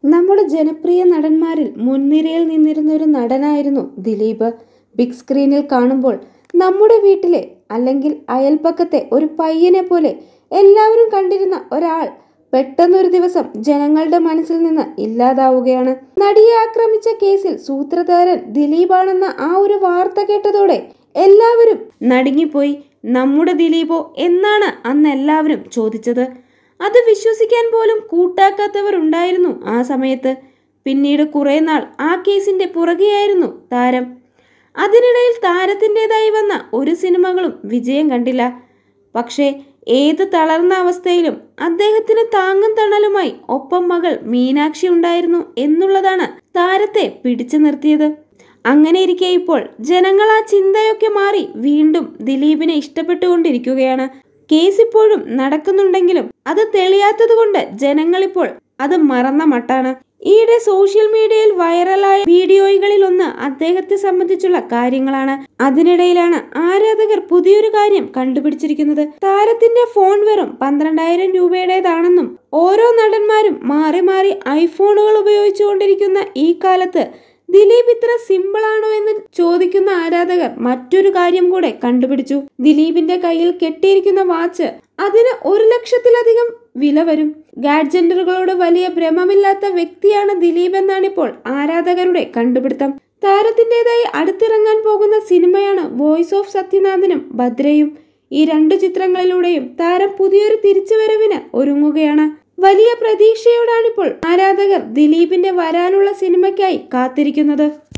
നമ്മുടെ ജനപ്രിയ നടന്മാരിൽ മുൻനിരയിൽ നിന്നിരുന്ന ഒരു നടനായിരുന്നു ദിലീപ് ബിഗ് സ്ക്രീനിൽ കാണുമ്പോൾ നമ്മുടെ വീട്ടിലെ അല്ലെങ്കിൽ അയൽപ്പക്കത്തെ ഒരു പയ്യനെ പോലെ എല്ലാവരും കണ്ടിരുന്ന ഒരാൾ പെട്ടെന്നൊരു ദിവസം ജനങ്ങളുടെ മനസ്സിൽ നിന്ന് ഇല്ലാതാവുകയാണ് നടിയെ ആക്രമിച്ച കേസിൽ സൂത്രധാരൻ ദിലീപാണെന്ന ആ ഒരു വാർത്ത കേട്ടതോടെ എല്ലാവരും നടുങ്ങിപ്പോയി നമ്മുടെ ദിലീപോ എന്നാണ് അന്ന് എല്ലാവരും ചോദിച്ചത് അത് വിശ്വസിക്കാൻ പോലും കൂട്ടാക്കാത്തവർ ഉണ്ടായിരുന്നു ആ സമയത്ത് പിന്നീട് കുറേ നാൾ ആ കേസിന്റെ പുറകെയായിരുന്നു താരം അതിനിടയിൽ താരത്തിൻ്റെതായി വന്ന ഒരു സിനിമകളും വിജയം കണ്ടില്ല പക്ഷേ ഏത് തളർന്ന അവസ്ഥയിലും അദ്ദേഹത്തിന് താങ്ങും തണലുമായി ഒപ്പം മകൾ മീനാക്ഷി ഉണ്ടായിരുന്നു എന്നുള്ളതാണ് താരത്തെ പിടിച്ചു നിർത്തിയത് അങ്ങനെ ഇരിക്കെ ഇപ്പോൾ ജനങ്ങൾ ആ ചിന്തയൊക്കെ മാറി വീണ്ടും ദിലീപിനെ ഇഷ്ടപ്പെട്ടുകൊണ്ടിരിക്കുകയാണ് കേസ് ഇപ്പോഴും നടക്കുന്നുണ്ടെങ്കിലും അത് തെളിയാത്തതുകൊണ്ട് ജനങ്ങളിപ്പോൾ അത് മറന്ന മട്ടാണ് ഈയിടെ സോഷ്യൽ മീഡിയയിൽ വൈറലായ വീഡിയോകളിൽ ഒന്ന് അദ്ദേഹത്തെ സംബന്ധിച്ചുള്ള കാര്യങ്ങളാണ് അതിനിടയിലാണ് ആരാധകർ പുതിയൊരു കാര്യം കണ്ടുപിടിച്ചിരിക്കുന്നത് താരത്തിന്റെ ഫോൺ വെറും പന്ത്രണ്ടായിരം രൂപയുടേതാണെന്നും ഓരോ നടന്മാരും മാറി മാറി ഐഫോണുകൾ ഉപയോഗിച്ചുകൊണ്ടിരിക്കുന്ന ഈ കാലത്ത് ദിലീപ് ഇത്ര സിമ്പിൾ ആണോ എന്ന് ചോദിക്കുന്ന ആരാധകർ മറ്റൊരു കാര്യം കൂടെ കണ്ടുപിടിച്ചു ദിലീപിന്റെ കയ്യിൽ കെട്ടിയിരിക്കുന്ന വാച്ച് അതിന് ഒരു ലക്ഷത്തിലധികം വില വരും ഗാഡ്ജന്ററുകളോട് വലിയ ഭ്രമമില്ലാത്ത വ്യക്തിയാണ് ദിലീപ് എന്നാണിപ്പോൾ ആരാധകരുടെ കണ്ടുപിടുത്തം താരത്തിൻ്റെതായി അടുത്തിറങ്ങാൻ പോകുന്ന സിനിമയാണ് വോയിസ് ഓഫ് സത്യനാഥനും ഭദ്രയും ഈ രണ്ടു ചിത്രങ്ങളിലൂടെയും താരം പുതിയൊരു തിരിച്ചുവരവിന് ഒരുങ്ങുകയാണ് വലിയ പ്രതീക്ഷയോടാണിപ്പോൾ ആരാധകർ ദിലീപിന്റെ വരാനുള്ള സിനിമയ്ക്കായി കാത്തിരിക്കുന്നത്